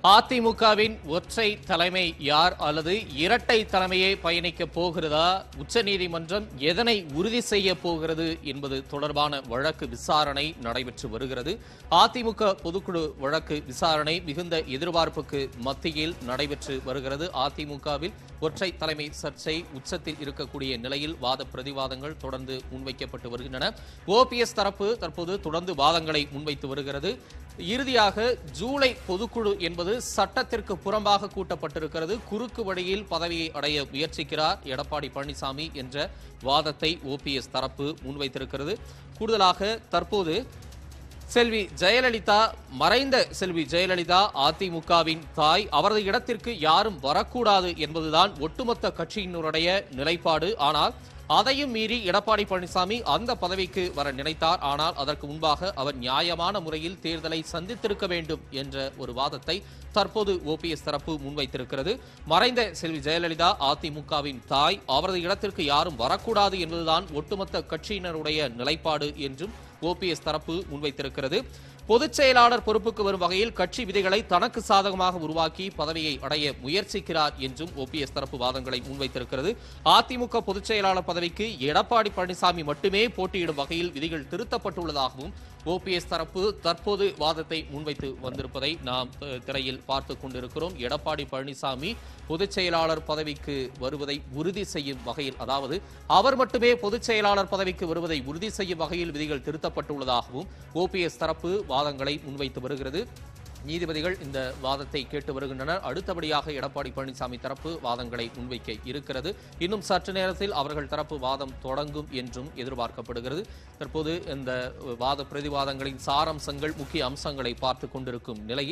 அதிமுகவின் ஒற்றை தலைமை யார் அல்லது இரட்டை தலைமையை பயணிக்க போகிறதா உச்சநீதிமன்றம் எதனை உறுதி செய்ய போகிறது என்பது தொடர்பான வழக்கு விசாரணை நடைபெற்று வருகிறது அதிமுக பொதுக்குழு வழக்கு விசாரணை மிகுந்த எதிர்பார்ப்புக்கு மத்தியில் நடைபெற்று வருகிறது அதிமுகவில் ஒற்றை தலைமை சர்ச்சை உச்சத்தில் இருக்கக்கூடிய நிலையில் வாத பிரதிவாதங்கள் தொடர்ந்து முன்வைக்கப்பட்டு வருகின்றன ஓபிஎஸ் தரப்பு தற்போது தொடர்ந்து வாதங்களை முன்வைத்து வருகிறது இறுதியாக ஜூலை பொதுக்குழு என்பது சட்டத்திற்கு புறம்பாக கூட்டப்பட்டிருக்கிறது குறுக்கு வழியில் பதவியை அடைய முயற்சிக்கிறார் எடப்பாடி பழனிசாமி என்ற வாதத்தை ஓபிஎஸ் தரப்பு முன்வைத்திருக்கிறது கூடுதலாக தற்போது செல்வி ஜெயலலிதா மறைந்த செல்வி ஜெயலலிதா அதிமுகவின் தாய் அவரது இடத்திற்கு யாரும் வரக்கூடாது என்பதுதான் ஒட்டுமொத்த கட்சியினருடைய நிலைப்பாடு ஆனால் அதையும் மீறி எடப்பாடி பழனிசாமி அந்த பதவிக்கு வர நினைத்தார் ஆனால் அதற்கு முன்பாக அவர் நியாயமான முறையில் தேர்தலை சந்தித்திருக்க வேண்டும் என்ற ஒரு வாதத்தை தற்போது ஓபிஎஸ் தரப்பு முன்வைத்திருக்கிறது மறைந்த செல்வி ஜெயலலிதா அதிமுகவின் தாய் அவரது இடத்திற்கு யாரும் வரக்கூடாது என்பதுதான் ஒட்டுமொத்த கட்சியினருடைய நிலைப்பாடு என்றும் ஓபிஎஸ் தரப்பு முன்வைத்திருக்கிறது பொதுச் செயலாளர் பொறுப்புக்கு வரும் வகையில் கட்சி விதிகளை தனக்கு சாதகமாக உருவாக்கி பதவியை அடைய முயற்சிக்கிறார் என்றும் ஓபிஎஸ் தரப்பு வாதங்களை முன்வைத்திருக்கிறது அதிமுக பொதுச் செயலாளர் பதவிக்கு எடப்பாடி பழனிசாமி மட்டுமே போட்டியிடும் வகையில் விதிகள் திருத்தப்பட்டுள்ளதாகவும் ஓபிஎஸ் தரப்பு தற்போது வாதத்தை முன்வைத்து வந்திருப்பதை நாம் அஹ், திரையில் பார்த்து கொண்டிருக்கிறோம் எடப்பாடி பழனிசாமி பொதுச் செயலாளர் பதவிக்கு வருவதை உறுதி செய்யும் வகையில் அதாவது அவர் மட்டுமே பொதுச் செயலாளர் பதவிக்கு வருவதை உறுதி செய்யும் வகையில் விதிகள் திருத்தப்பட்டுள்ளதாகவும் ஓபிஎஸ் தரப்பு வாதங்களை முன்வைத்து வருகிறது நீதிபதிகள் இந்த வாதத்தை கேட்டு வருகின்றனர் அடுத்தபடியாக எடப்பாடி பழனிசாமி தரப்பு வாதங்களை முன்வைக்க இருக்கிறது இன்னும் சற்று நேரத்தில் அவர்கள் தரப்பு வாதம் தொடங்கும் என்றும் எதிர்பார்க்கப்படுகிறது தற்போது இந்த வாத பிரதிவாதங்களின் சாரம்சங்கள் முக்கிய அம்சங்களை பார்த்து கொண்டிருக்கும் நிலையில்